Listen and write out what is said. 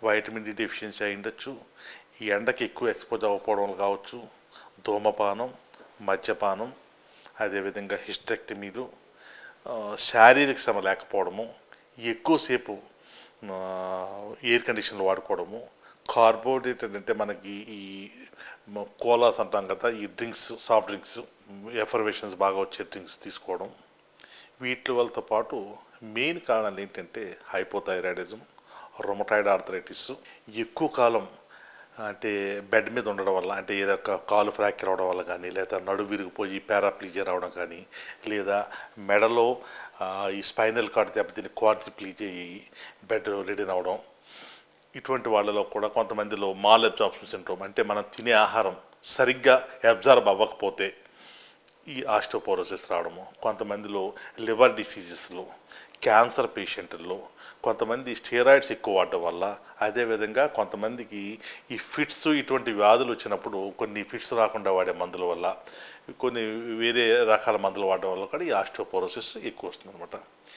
vitamin D deficiency అయి ఉండొచ్చు ఈ ఎండకి ఎక్కువ ఎక్స్పోజ్ అవ్వకపోవడం వల్ల కావచ్చు ధూమపానం మద్యపానం అదేవిధంగా హిస్టెక్టమీలు ఆ, శారీరక శ్రమ లేకపోవడము ఎక్కువసేపు ఆ, ఎయిర్ కండిషన్లు వాడుకోవడము కార్బోహైడ్రేట్ అంటే మనకి ఈ మ- కోలాస్ అంటాం కదా ఈ డ్రింక్స్ సాఫ్ట్ డ్రింక్స్ ఎఫర్వేషన్స్ బాగా వచ్చే డ్రింక్స్ తీసుకోవడం వీటి వల్లతో పాటు మెయిన్ కారణాలు ఏంటంటే హైపోథైరాయిడిజం రొమటాయిడ్ ఆర్థరైటిస్ ఎక్కువ కాలం అంటే బెడ్ మీద ఉండడం వల్ల అంటే ఏదో ఒక కాలు ఫ్రాక్చర్ అవడం వల్ల కానీ లేదా నడు విరిగిపోయి పారాప్లీజియా రావడం కానీ లేదా మెడలో ఆ, ఈ స్పైనల్ కార్డ్ దెబ్బతిని క్వాడ్రిప్లీజియా అయ్యి బెడ్ రెడీ అవడం ఇటువంటి వాళ్ళలో కూడా కొంతమందిలో మాల్ అబ్జార్ప్షన్ సిండ్రోమ్ అంటే మనం తినే ఆహారం సరిగ్గా అబ్జార్బ్ అవ్వకపోతే ఈ ఆస్టోపోరోసిస్ రావడము కొంతమందిలో లివర్ డిసీజెస్లో క్యాన్సర్ పేషెంట్ల్లో కొంతమంది స్టీరాయిడ్స్ ఎక్కువ వాడడం వల్ల అదేవిధంగా కొంతమందికి ఈ ఫిట్స్ ఇటువంటి వ్యాధులు వచ్చినప్పుడు కొన్ని ఫిట్స్ రాకుండా వాడే మందుల వల్ల కొన్ని వేరే రకాల మందులు వాడడం వల్ల కూడా ఈ ఆస్టోపోరోసిస్ ఎక్కువ వస్తుంది